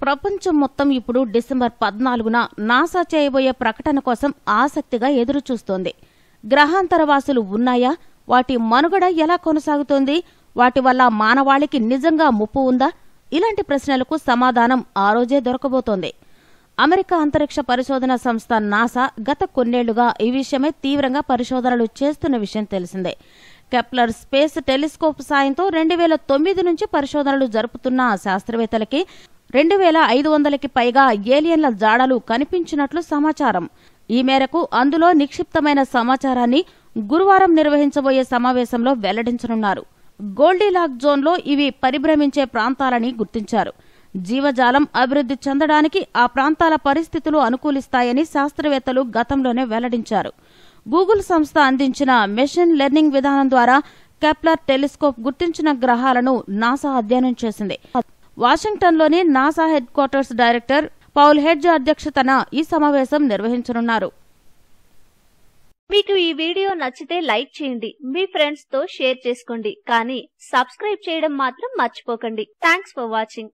ప్రపంచం మొత్తం ఇప్పుడు డిసెంబర్ పద్నాలుగున నాసా చేయబోయే ప్రకటన కోసం ఆసక్తిగా ఎదురుచూస్తోంది గ్రహాంతరవాసులు ఉన్నాయా వాటి మనుగడ ఎలా కొనసాగుతోంది వాటి వల్ల మానవాళికి నిజంగా ముప్పు ఉందా ఇలాంటి ప్రశ్నలకు సమాధానం ఆ రోజే దొరకబోతోంది అమెరికా అంతరిక్ష పరిశోధన సంస్థ నాసా గత కొన్నేళ్లుగా ఈ విషయమై తీవ్రంగా పరిశోధనలు చేస్తున్న విషయం తెలిసిందే కెప్లర్ స్పేస్ టెలిస్కోప్ సాయంతో రెండు వేల తొమ్మిది నుంచి పరిశోధనలు జరుపుతున్న ఆ శాస్త్రవేత్తలకి రెండు వేల ఐదు వందలకి పైగా ఏలియన్ల జాడలు కనిపించినట్లు సమాచారం ఈ మేరకు అందులో నిక్షిప్తమైన సమాచారాన్ని గురువారం నిర్వహించబోయే సమావేశంలో వెల్లడించనున్నారు గోల్డీలాక్ జోన్లో ఇవి పరిభ్రమించే ప్రాంతాలని గుర్తించారు జీవజాలం అభివృద్ధి చెందడానికి ఆ ప్రాంతాల పరిస్థితులు అనుకూలిస్తాయని శాస్త్రవేత్తలు గతంలోనే వెల్లడించారు గూగుల్ సంస్థ అందించిన మెషిన్ లెర్నింగ్ విధానం ద్వారా కెప్లర్ టెలిస్కోప్ గుర్తించిన గ్రహాలను నాసా అధ్యయనం చేసింది వాషింగ్టన్లోని NASA headquarters director Paul Hertz అధ్యక్షతన ఈ సమావేశం నిర్వహించనున్నారు మీకు ఈ వీడియో నచ్చితే లైక్ చేయండి మీ ఫ్రెండ్స్ తో షేర్ చేసుకోండి కానీ సబ్స్క్రైబ్ చేయడం మాత్రం మర్చిపోకండి థ్యాంక్స్ ఫర్ వాచింగ్